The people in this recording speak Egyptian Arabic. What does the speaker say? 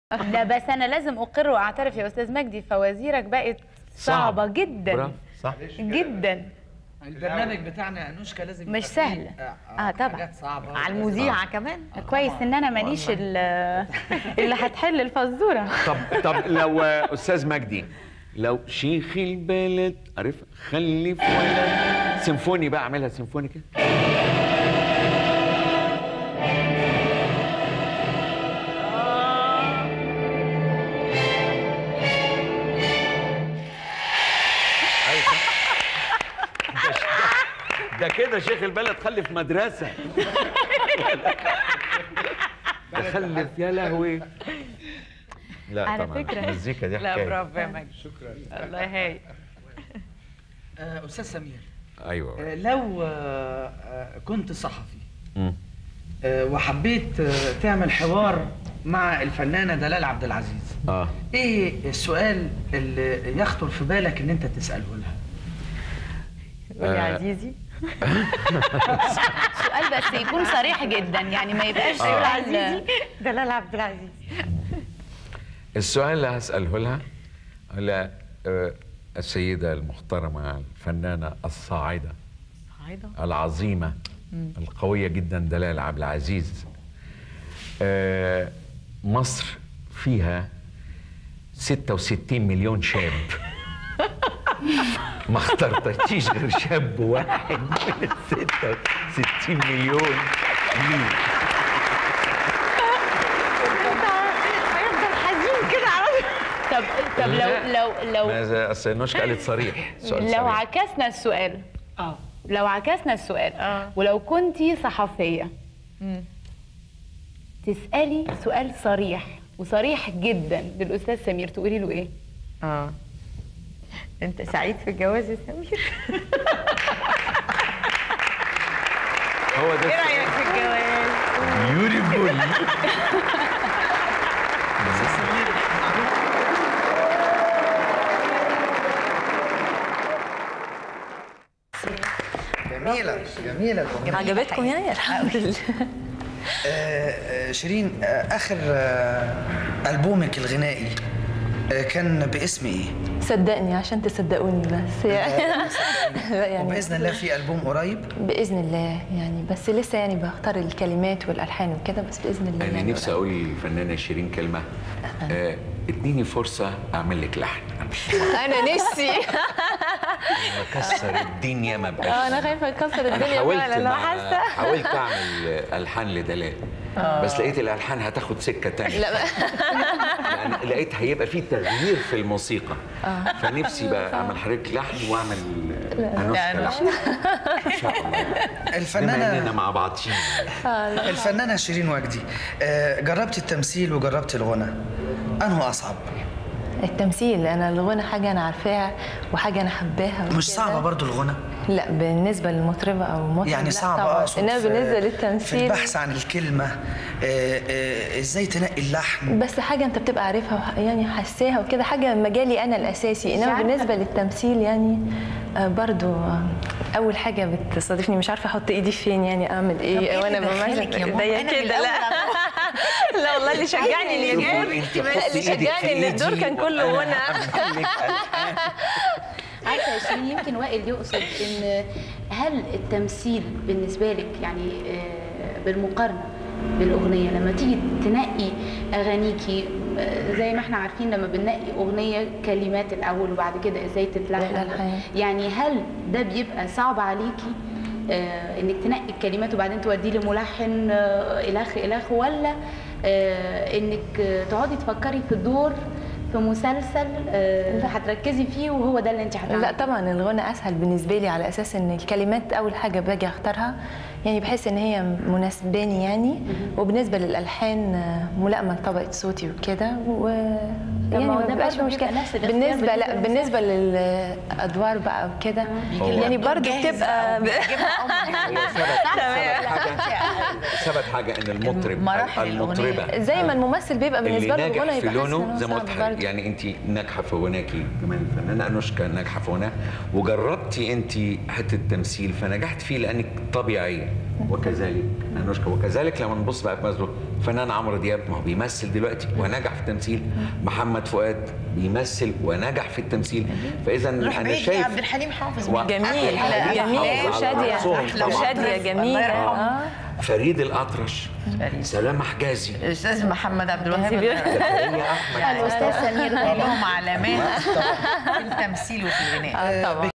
لا بس انا لازم اقر واعترف يا استاذ مجدي فوازيرك بقت صعبه جدا برافو صح جدا البرنامج بتاعنا انوشكا لازم مش يبقى فيه، سهلة. آه، طبعا. حاجات صعبه على المذيعه كمان كويس ان انا مانيش ال- اللي هتحل الفزوره طب طب لو آه، استاذ مجدي لو شيخ البلد عارف خلف ولد سيمفوني بقى اعملها سيمفوني كده أيوة صح. ده ش- ده كده شيخ البلد خلف مدرسه ده خلف يا لهوي لا على طبعا فكرة. المزيكا دي لا حكايه برافو يا مجدي شكرا الله يهي آه، استاذ سمير ايوه آه، لو آه، آه، كنت صحفي مم. آه، وحبيت آه، تعمل حوار مع الفنانه دلال عبد العزيز اه ايه السؤال اللي يخطر في بالك ان انت تساله لها قولي آه. عزيزي سؤال بس يكون صريح جدا يعني ما يبقاش قولي سؤال عزيزي دلال عبد العزيز السؤال اللي هسأله لها على آه، السيدة المحترمة الفنانة الصاعدة صعيدة العظيمة القوية جدا دلال عبد العزيز آه، مصر فيها 66 مليون شاب ما اخترتيش غير شاب واحد من ال 66 مليون مين؟ هيفضل حزين كده على طب طب لو لو لو ماذا اصل نوشكا قالت صريح سؤال لو صريح. عكسنا السؤال اه لو عكسنا السؤال آه. ولو كنتي صحفيه مم. تسالي سؤال صريح وصريح جدا للاستاذ سمير تقولي له ايه اه انت سعيد في الجواز يا سمير هو ده ايه رايك في الجواز بيوتيفول جميله جميله الأغنية. عجبتكم يعني الحمد لله آه، آه، شيرين آه، اخر آه، البومك الغنائي آه، كان باسم ايه؟ صدقني عشان تصدقوني بس يعني لا يعني وباذن الله في البوم قريب باذن الله يعني بس لسه يعني بختار الكلمات والالحان وكده بس باذن الله انا يعني نفسي اقول للفنانه شيرين كلمه آه، اديني فرصه اعمل لك لحن انا نفسي اكسر الدنيا ما بقاش اه انا خايفه اكسر انا الدنيا حاولت فعلا انا مع- حاسه حاولت اعمل الحان لدلال بس لقيت الالحان هتاخد سكه تانية لا يعني لقيت هيبقى في تغيير في الموسيقى فنفسي بقى اعمل حضرتك لحن واعمل انوشكا لحن ان شاء الله بما اننا الفنانه مع بعضين الفنانه شيرين وجدي آه، جربت التمثيل وجربت الغنى انه اصعب التمثيل انا الغنى حاجه انا عارفاها وحاجه انا حباها مش وكده. صعبه برضو الغنى لا بالنسبه للمطربه او المطرب يعني لا صعب طبعا اقصد انما في- بالنسبه في للتمثيل البحث عن الكلمه آه، آه، ازاي تنقي اللحن بس حاجه انت بتبقى عارفها وح- يعني حساها وكده حاجه مجالي انا الاساسي انما عارفة. بالنسبه للتمثيل يعني آه، برضو آه، اول حاجه بتصادفني مش عارفه احط ايدي فين يعني اعمل ايه وانا بمثل ايديا كده لا لا والله اللي شجعني اللي شوفوا انت لا اللي شجعني ان الدور كان كله غنى عارفه يا شيرين يمكن وائل يقصد ان هل التمثيل بالنسبه لك يعني آه، بالمقارنه بالاغنيه لما تيجي تنقي اغانيكي آه، زي ما احنا عارفين لما بننقي اغنيه كلمات الاول وبعد كده ازاي تتلحن الألحان. يعني هل ده بيبقى صعب عليكي آه انك تنقي الكلمات وبعدين توديه لملحن آه الخ الخ ولا آه انك آه، تقعدي تفكري في الدور في مسلسل آه هتركزي فيه وهو ده اللي انت هتعمليه لا طبعا الغنى اسهل بالنسبه لي على اساس ان الكلمات اول حاجه باجي اختارها يعني بحس ان هي مناسباني يعني وبالنسبه للالحان آه، ملائمه لطبقه صوتي وكده و يعني ما هو ما ده بيبقاش برضه مشكله بيبقى نفس الاختيار بالنسبه لا بالنسبة بالنسبه للادوار بقى وكده يعني برضو بتبقى هو ثبت ثبت حاجه ثبت حاجه ان المطرب مراحل المطربه زي ما الممثل بيبقى بالنسبه له اللي ناجح الغنى في يبقى حاسس إن لونه هو زي ما صعب قلت حضرتك برضه. يعني انت ناجحه في غناكي كمان الفنانه انوشكا ناجحه في غناها وجربتي انت حته التمثيل فنجحت فيه لانك طبيعيه وكذلك انوشكا وكذلك لما نبص بقى في مازلو فنان عمرو دياب ما هو بيمثل دلوقتي ونجح في التمثيل محمد فؤاد بيمثل ونجح في التمثيل فاذا روح انا بعيد يا شايف عبد الحليم حافظ و- جميل أحلى جميل حافظ على وشادية رأسهم طبعاً. وشادية جميلة يرحمه. آه. فريد الاطرش فريد. سلام حجازي الاستاذ محمد عبد الوهاب كذب. زكريا احمد الاستاذ سمير غانم لهم علامات في التمثيل وفي الغناء آه طبعا